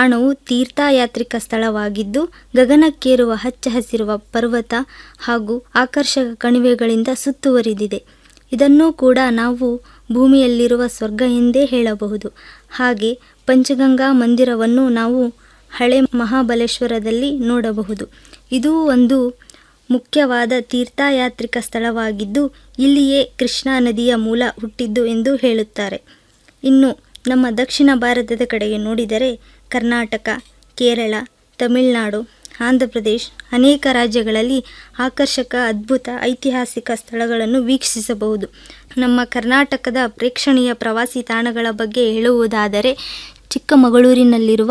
ತಾಣವು ತೀರ್ಥಯಾತ್ರಿಕ ಸ್ಥಳವಾಗಿದ್ದು ಗಗನಕ್ಕೇರುವ ಹಚ್ಚ ಹಸಿರುವ ಪರ್ವತ ಹಾಗೂ ಆಕರ್ಷಕ ಕಣಿವೆಗಳಿಂದ ಸುತ್ತುವರಿದಿದೆ ಇದನ್ನೂ ಕೂಡ ನಾವು ಭೂಮಿಯಲ್ಲಿರುವ ಸ್ವರ್ಗ ಎಂದೇ ಹೇಳಬಹುದು ಹಾಗೆ ಪಂಚಗಂಗಾ ಮಂದಿರವನ್ನು ನಾವು ಹಳೆ ಮಹಾಬಲೇಶ್ವರದಲ್ಲಿ ನೋಡಬಹುದು ಇದು ಒಂದು ಮುಖ್ಯವಾದ ತೀರ್ಥಯಾತ್ರಿಕ ಸ್ಥಳವಾಗಿದ್ದು ಇಲ್ಲಿಯೇ ಕೃಷ್ಣಾ ನದಿಯ ಮೂಲ ಹುಟ್ಟಿದ್ದು ಎಂದು ಹೇಳುತ್ತಾರೆ ಇನ್ನು ನಮ್ಮ ದಕ್ಷಿಣ ಭಾರತದ ಕಡೆಗೆ ನೋಡಿದರೆ ಕರ್ನಾಟಕ ಕೇರಳ ತಮಿಳುನಾಡು ಆಂಧ್ರ ಪ್ರದೇಶ್ ಅನೇಕ ರಾಜ್ಯಗಳಲ್ಲಿ ಆಕರ್ಷಕ ಅದ್ಭುತ ಐತಿಹಾಸಿಕ ಸ್ಥಳಗಳನ್ನು ವೀಕ್ಷಿಸಬಹುದು ನಮ್ಮ ಕರ್ನಾಟಕದ ಪ್ರೇಕ್ಷಣೀಯ ಪ್ರವಾಸಿ ತಾಣಗಳ ಬಗ್ಗೆ ಹೇಳುವುದಾದರೆ ಚಿಕ್ಕಮಗಳೂರಿನಲ್ಲಿರುವ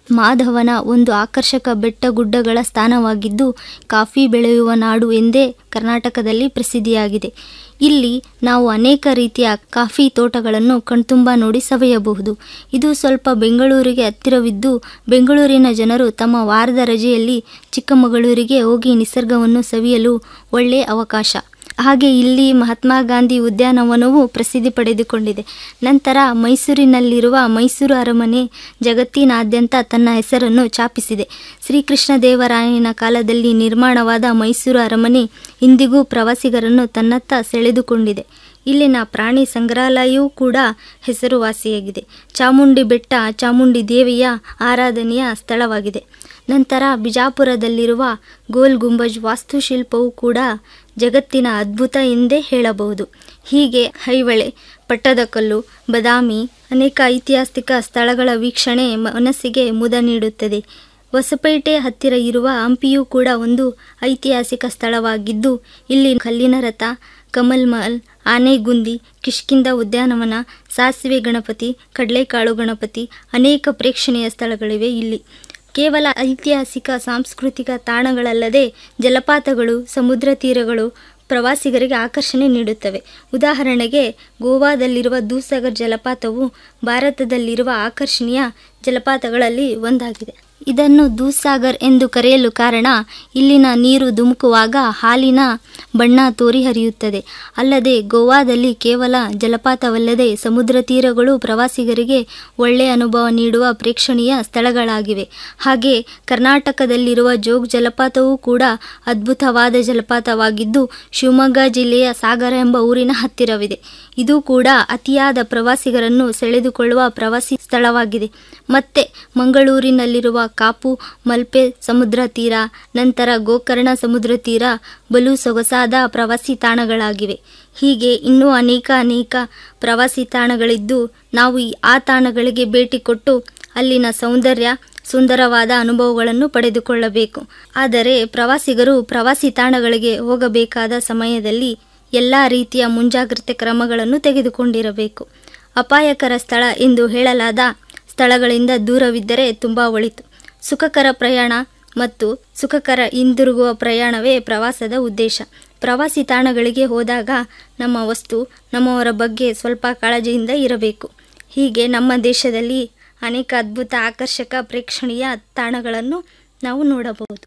ಮಾಧವನ ಒಂದು ಆಕರ್ಷಕ ಬೆಟ್ಟಗುಡ್ಡಗಳ ಸ್ಥಾನವಾಗಿದ್ದು ಕಾಫಿ ಬೆಳೆಯುವ ನಾಡು ಎಂದೇ ಕರ್ನಾಟಕದಲ್ಲಿ ಪ್ರಸಿದ್ಧಿಯಾಗಿದೆ ಇಲ್ಲಿ ನಾವು ಅನೇಕ ರೀತಿಯ ಕಾಫಿ ತೋಟಗಳನ್ನು ಕಣ್ತುಂಬ ನೋಡಿ ಸವಿಯಬಹುದು ಇದು ಸ್ವಲ್ಪ ಬೆಂಗಳೂರಿಗೆ ಹತ್ತಿರವಿದ್ದು ಬೆಂಗಳೂರಿನ ಜನರು ತಮ್ಮ ವಾರದ ರಜೆಯಲ್ಲಿ ಚಿಕ್ಕಮಗಳೂರಿಗೆ ಹೋಗಿ ನಿಸರ್ಗವನ್ನು ಸವಿಯಲು ಒಳ್ಳೆಯ ಅವಕಾಶ ಹಾಗೆ ಇಲ್ಲಿ ಮಹಾತ್ಮ ಗಾಂಧಿ ಉದ್ಯಾನವನವು ಪ್ರಸಿದ್ಧಿ ಪಡೆದುಕೊಂಡಿದೆ ನಂತರ ಮೈಸೂರಿನಲ್ಲಿರುವ ಮೈಸೂರು ಅರಮನೆ ಜಗತ್ತಿನಾದ್ಯಂತ ತನ್ನ ಹೆಸರನ್ನು ಛಾಪಿಸಿದೆ ಶ್ರೀಕೃಷ್ಣ ದೇವರಾಯನ ಕಾಲದಲ್ಲಿ ನಿರ್ಮಾಣವಾದ ಮೈಸೂರು ಅರಮನೆ ಇಂದಿಗೂ ಪ್ರವಾಸಿಗರನ್ನು ತನ್ನತ್ತ ಸೆಳೆದುಕೊಂಡಿದೆ ಇಲ್ಲಿನ ಪ್ರಾಣಿ ಸಂಗ್ರಹಾಲಯವೂ ಕೂಡ ಹೆಸರುವಾಸಿಯಾಗಿದೆ ಚಾಮುಂಡಿ ಬೆಟ್ಟ ಚಾಮುಂಡಿ ದೇವಿಯ ಆರಾಧನೆಯ ಸ್ಥಳವಾಗಿದೆ ನಂತರ ಬಿಜಾಪುರದಲ್ಲಿರುವ ಗೋಲ್ ಗುಂಬಜ್ ವಾಸ್ತುಶಿಲ್ಪವೂ ಕೂಡ ಜಗತ್ತಿನ ಅದ್ಭುತ ಎಂದೇ ಹೇಳಬಹುದು ಹೀಗೆ ಐಹೊಳೆ ಪಟ್ಟದಕಲ್ಲು ಬದಾಮಿ ಅನೇಕ ಐತಿಹಾಸಿಕ ಸ್ಥಳಗಳ ವೀಕ್ಷಣೆ ಮನಸ್ಸಿಗೆ ಮುದ ನೀಡುತ್ತದೆ ಹೊಸಪೇಟೆ ಹತ್ತಿರ ಇರುವ ಹಂಪಿಯೂ ಕೂಡ ಒಂದು ಐತಿಹಾಸಿಕ ಸ್ಥಳವಾಗಿದ್ದು ಇಲ್ಲಿ ಕಲ್ಲಿನ ರಥ ಕಮಲ್ ಮಹಲ್ ಆನೆಗುಂದಿ ಕಿಷ್ಕಿಂದ ಉದ್ಯಾನವನ ಸಾಸಿವೆ ಗಣಪತಿ ಕಡಲೆಕಾಳು ಗಣಪತಿ ಅನೇಕ ಪ್ರೇಕ್ಷಣೀಯ ಸ್ಥಳಗಳಿವೆ ಇಲ್ಲಿ ಕೇವಲ ಐತಿಹಾಸಿಕ ಸಾಂಸ್ಕೃತಿಕ ತಾಣಗಳಲ್ಲದೆ ಜಲಪಾತಗಳು ಸಮುದ್ರ ತೀರಗಳು ಪ್ರವಾಸಿಗರಿಗೆ ಆಕರ್ಷಣೆ ನೀಡುತ್ತವೆ ಉದಾಹರಣೆಗೆ ಗೋವಾದಲ್ಲಿರುವ ದೂಸಾಗರ್ ಜಲಪಾತವು ಭಾರತದಲ್ಲಿರುವ ಆಕರ್ಷಣೀಯ ಜಲಪಾತಗಳಲ್ಲಿ ಒಂದಾಗಿದೆ ಇದನ್ನು ದೂಸಾಗರ್ ಎಂದು ಕರೆಯಲು ಕಾರಣ ಇಲ್ಲಿನ ನೀರು ಧುಮುಕುವಾಗ ಹಾಲಿನ ಬಣ್ಣ ತೋರಿ ಹರಿಯುತ್ತದೆ ಅಲ್ಲದೆ ಗೋವಾದಲ್ಲಿ ಕೇವಲ ಜಲಪಾತವಲ್ಲದೆ ಸಮುದ್ರ ತೀರಗಳು ಪ್ರವಾಸಿಗರಿಗೆ ಒಳ್ಳೆಯ ಅನುಭವ ನೀಡುವ ಪ್ರೇಕ್ಷಣೀಯ ಸ್ಥಳಗಳಾಗಿವೆ ಹಾಗೆ ಕರ್ನಾಟಕದಲ್ಲಿರುವ ಜೋಗ್ ಜಲಪಾತವೂ ಕೂಡ ಅದ್ಭುತವಾದ ಜಲಪಾತವಾಗಿದ್ದು ಶಿವಮೊಗ್ಗ ಜಿಲ್ಲೆಯ ಸಾಗರ ಎಂಬ ಊರಿನ ಹತ್ತಿರವಿದೆ ಇದು ಕೂಡ ಅತಿಯಾದ ಪ್ರವಾಸಿಗರನ್ನು ಸೆಳೆದುಕೊಳ್ಳುವ ಪ್ರವಾಸಿ ಸ್ಥಳವಾಗಿದೆ ಮತ್ತೆ ಮಂಗಳೂರಿನಲ್ಲಿರುವ ಕಾಪು ಮಲ್ಪೆ ಸಮುದ್ರ ತೀರ ನಂತರ ಗೋಕರ್ಣ ಸಮುದ್ರ ತೀರ ಬಲು ಸೊಗಸಾದ ಪ್ರವಾಸಿ ತಾಣಗಳಾಗಿವೆ ಹೀಗೆ ಇನ್ನೂ ಅನೇಕ ಅನೇಕ ಪ್ರವಾಸಿ ತಾಣಗಳಿದ್ದು ನಾವು ಈ ಆ ತಾಣಗಳಿಗೆ ಭೇಟಿ ಕೊಟ್ಟು ಅಲ್ಲಿನ ಸೌಂದರ್ಯ ಸುಂದರವಾದ ಅನುಭವಗಳನ್ನು ಪಡೆದುಕೊಳ್ಳಬೇಕು ಆದರೆ ಪ್ರವಾಸಿಗರು ಪ್ರವಾಸಿ ತಾಣಗಳಿಗೆ ಹೋಗಬೇಕಾದ ಸಮಯದಲ್ಲಿ ಎಲ್ಲ ರೀತಿಯ ಮುಂಜಾಗ್ರತೆ ಕ್ರಮಗಳನ್ನು ತೆಗೆದುಕೊಂಡಿರಬೇಕು ಅಪಾಯಕರ ಸ್ಥಳ ಎಂದು ಹೇಳಲಾದ ಸ್ಥಳಗಳಿಂದ ದೂರವಿದ್ದರೆ ತುಂಬ ಒಳಿತು ಸುಖಕರ ಪ್ರಯಾಣ ಮತ್ತು ಸುಖಕರ ಹಿಂದಿರುಗುವ ಪ್ರಯಾಣವೇ ಪ್ರವಾಸದ ಉದ್ದೇಶ ಪ್ರವಾಸಿ ತಾಣಗಳಿಗೆ ಹೋದಾಗ ನಮ್ಮ ವಸ್ತು ನಮ್ಮವರ ಬಗ್ಗೆ ಸ್ವಲ್ಪ ಕಾಳಜಿಯಿಂದ ಇರಬೇಕು ಹೀಗೆ ನಮ್ಮ ದೇಶದಲ್ಲಿ ಅನೇಕ ಅದ್ಭುತ ಆಕರ್ಷಕ ಪ್ರೇಕ್ಷಣೀಯ ತಾಣಗಳನ್ನು ನಾವು ನೋಡಬಹುದು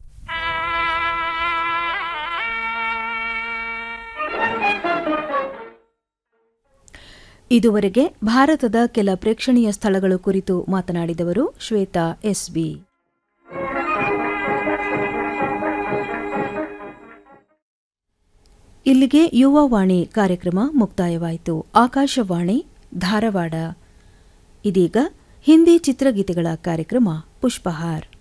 ಇದುವರೆಗೆ ಭಾರತದ ಕೆಲ ಪ್ರೇಕ್ಷಣೀಯ ಸ್ಥಳಗಳು ಕುರಿತು ಮಾತನಾಡಿದವರು ಶ್ವೇತಾ ಎಸ್ಬಿ ಇಲ್ಲಿಗೆ ಯುವವಾಣಿ ಕಾರ್ಯಕ್ರಮ ಮುಕ್ತಾಯವಾಯಿತು ಆಕಾಶವಾಣಿ ಧಾರವಾಡ ಇದೀಗ ಹಿಂದಿ ಚಿತ್ರಗೀತೆಗಳ ಕಾರ್ಯಕ್ರಮ ಪುಷ್ಪಹಾರ್